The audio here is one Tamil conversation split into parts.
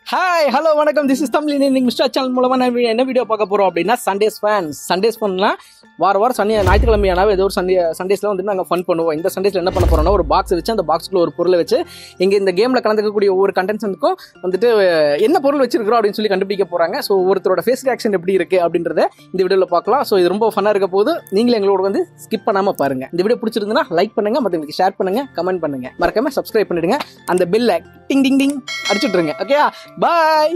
ஹாய் ஹலோ வணக்கம் திஸ் இஸ் தமிழ் இன்னைக்கு மிஸ்டர் சேனல் மூலமாக நான் வி- என்ன வீடியோ பார்க்க போகிறோம் அப்படின்னா சண்டேஸ் ஃபேன்ஸ் சண்டேஸ் ஃபன்லாம் வார வாரம் சனி ஞாயிற்றுக்கிழமையானாவே ஏதோ ஒரு சண்டே சண்டேஸில் வந்துட்டு நாங்கள் ஃபன் பண்ணுவோம் இந்த சண்டேஸில் என்ன பண்ண போகிறோம்னா ஒரு பாக்ஸ் வச்சு அந்த பாக்ஸ்க்குள்ள ஒரு பொருளை வச்சு இங்கே இந்த கேமில் கலந்துக்கக்கூடிய ஒவ்வொரு கண்டென்ட்ஸுக்கும் வந்துட்டு அஹ், என்ன பொருள் வச்சிருக்கிறோம் அப்படின்னு சொல்லி கண்டுபிடிக்க போகிறாங்க ஸோ ஒருத்தரோட ஃபேஸ் ரியாக்ஷன் எப்படி இருக்குது அப்படின்றத இந்த வீடியோவில் பார்க்கலாம் ஸோ இது ரொம்ப ஃபன்னாக இருக்க போது நீங்களும் எங்களோட வந்து ஸ்கிப் பண்ணாமல் பாருங்க இந்த வீடியோ பிடிச்சிருந்துன்னா லைக் பண்ணுங்க மற்றவங்களுக்கு ஷேர் பண்ணுங்க கமெண்ட் பண்ணுங்க மறக்காம சப்ஸ்கிரைப் பண்ணிடுங்க அந்த பெல்ல டிங் டிங் டிங் அடிச்சுட்ருங்க ஓகே பாய்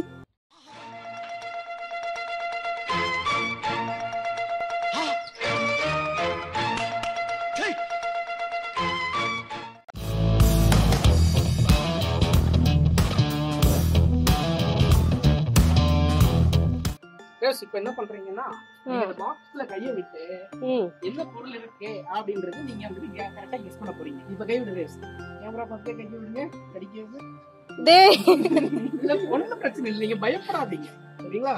இப்போ என்ன பண்றீங்கன்னா நீங்க இந்த பாக்ஸ்ல கைய விட்டு ம் என்ன பொருள் இருக்கு அப்படின்றது நீங்க வந்துட்டு கரெக்டா கெஸ் பண்ண போறீங்க இப்ப கை விடு ரேஸ் கேமரா பார்த்து கை விடுங்க கடிக்கிறது டேய் இல்ல ஒண்ணும் பிரச்சனை இல்லை நீங்க பயப்படாதீங்க சரிங்களா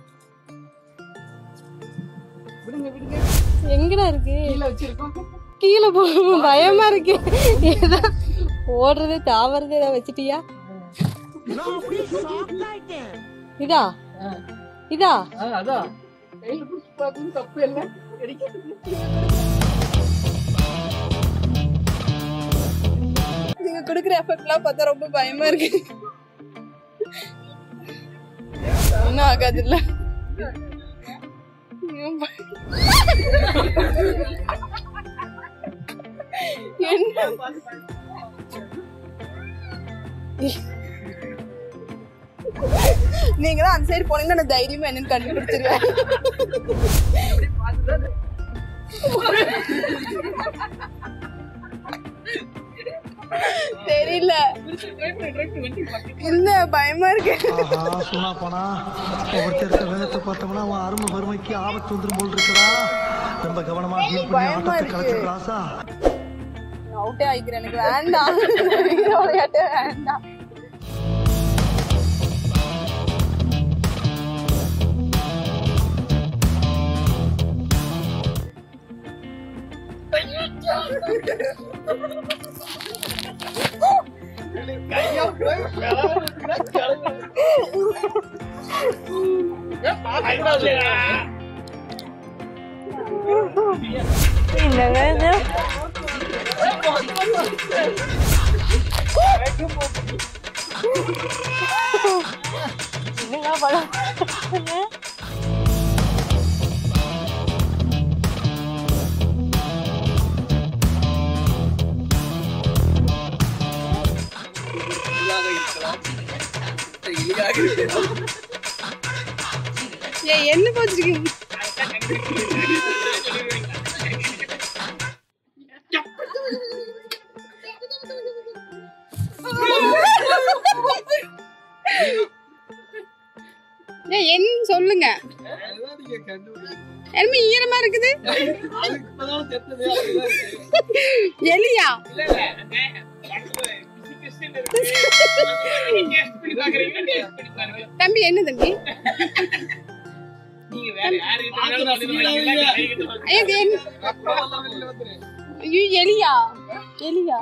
விடுங்க விடுங்க எங்கடா இருக்கு கீழே வச்சிருக்கோம் கீழே போ பயமா இருக்கு ஏதா ஓடுறது தாவறது ஏதாவது வச்சிட்டியா இதா ஆ. இதா ஆ, அதான் கையில புடிச்சு பார்க்கணும் தப்பு இல்லை கடிக்கிறது நீங்க குடுக்குற எஃபெக்ட்லாம் பார்த்தா ரொம்ப பயமா இருக்கு ஒன்றும் ஆகாது இல்ல என்ன நீங்க தான் அந்த சைடு போனீங்கன்னா நான் தைரியமா என்னன்னு கண்டுபிடிச்சிருவேன் தெரியல இல்ல பயமா இருக்கு ஆஹா சும்மா போனா ஒவ்வொருத்தருக்க வேகத்தை பார்த்தோம்னா அவன் அருமை வறுமைக்கு ஆபத்து வந்துரும் போல் இருக்கடா ரொம்ப கவனமா டீல் பண்ணி பயமா ஆட்டத்தை இருக்கு. கலைச்சிடலாசா அவுட்டே ஆகிக்கிறேன் எனக்கு வேண்டாம் இந்த விளையாட்டே வேண்டாம் என்னங்க இது என்னங்க படம் ஏய் என்ன போச்சிருக்கீங்க ஏய் என்ன சொல்லுங்க என்ன ஈரமா இருக்குது எலியா தம்பி என்ன தம்பி ஐயா, இது என்ன ஐயோ எலியா எலியா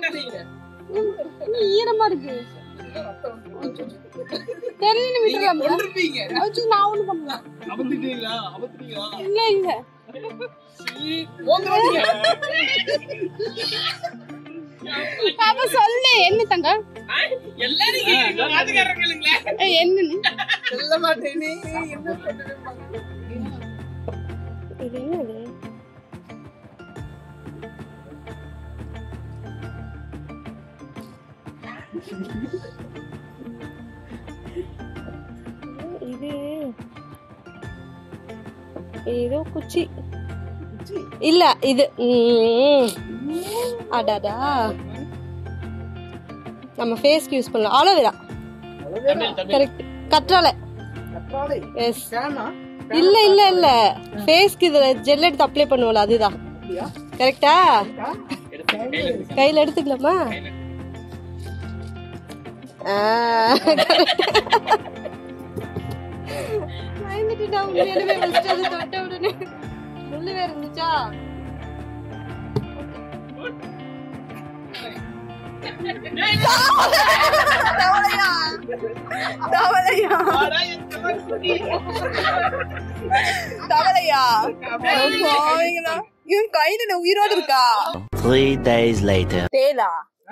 என்ன ஈரமா இருக்கு தெரியல விட்டுறலாம்ல அச்சோ, நான் ஒண்ணு பண்ணல இல்ல இல்ல பாப்பா சொல்லு என்ன தங்க ஏய், என்னன்னு இது என்னது இது ஏதோ குச்சி இல்ல இது ம். அடாடா நம்ம ஃபேஸ்க்கு யூஸ் பண்ணலாம் அலோவேரா கரெக்ட் கற்றாழை எஸ் இல்ல இல்ல இல்ல ஃபேஸ்க்கு இதுல ஜெல் எடுத்து அப்ளை பண்ணுவோம்ல அதுதான் கரெக்டா கையில எடுத்துக்கலாமா ஆ, correct. பயந்துட்டுடா, உண்மையாலுமே first அது தொட்ட உடனே முள்ளு வேற இருந்துச்சா தவளையா? தவளையா தவளையா பாவீங்களா இவன் கையில என்ன உயிரோடு இருக்கா Three days later. தேலா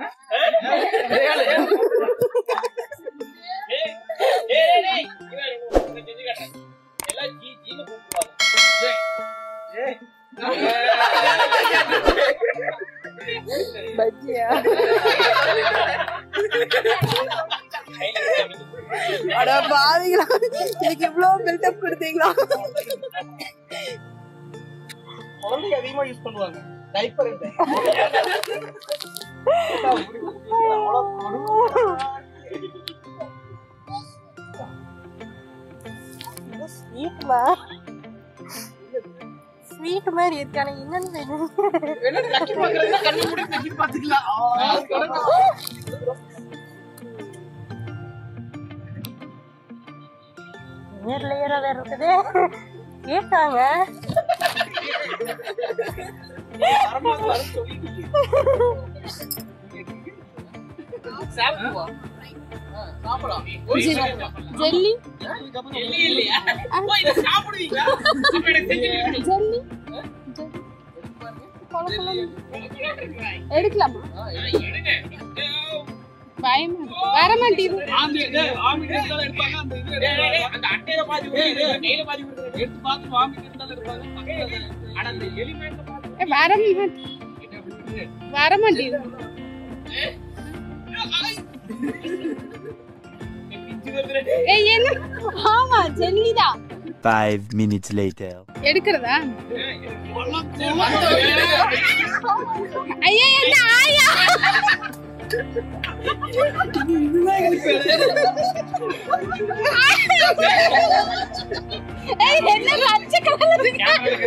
பஜ்ஜியா அட பாவீங்களா எனக்கு இவ்வளவு பில்டப் கொடுத்தீங்களா குழந்தைங்க அதிகமா யூஸ் பண்ணுவாங்க டைப்பர் இல்லை ஸ்வீட்மா ஸ்வீட் மாதிரி இருக்கானே என்னன்னு கண்ணு கூட தட்டி பாத்துக்கலாம் நேர் லேயரா வேற இருக்குது கேட்டாங்க சாப்பிடுவா சாப்பிடலாம் ஜெல்லி இல்லையா இதை சாப்பிடுவீங்களா அப்ப எனக்கு தெரிஞ்சிருக்கு. ஜெல்லி எடுக்கலாமா பயம் வர மாட்டேங்குது ஆம்லெட், ஆம்லெட் இருந்தாலும் எடுப்பாங்க, அந்த இது எடுப்பாங்க. அந்த அட்டையில பாதி விடுறது, கையில பாதி விடுறது. எடுத்து பார்த்து ஆம்லெட் இருந்தாலும் எடுப்பாங்க, பக்கத்துல அதை எடுத்து. ஆனா அந்த எலி மேல பாதி வர வர மாட்டேங்குது பிஞ்சு வருது. ஏய் என்ன ஆமா ஜெல்லிதான் Five minutes later. எடுக்கிறதா ஐயா என்ன ஆயா ஏய் என்ன பச்சை கலர் இருக்கு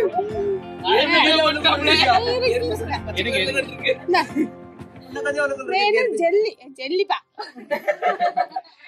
எனக்கு எழுதிட்டு இருக்கு. வேணும் ஜெல்லி ஜெல்லிப்பா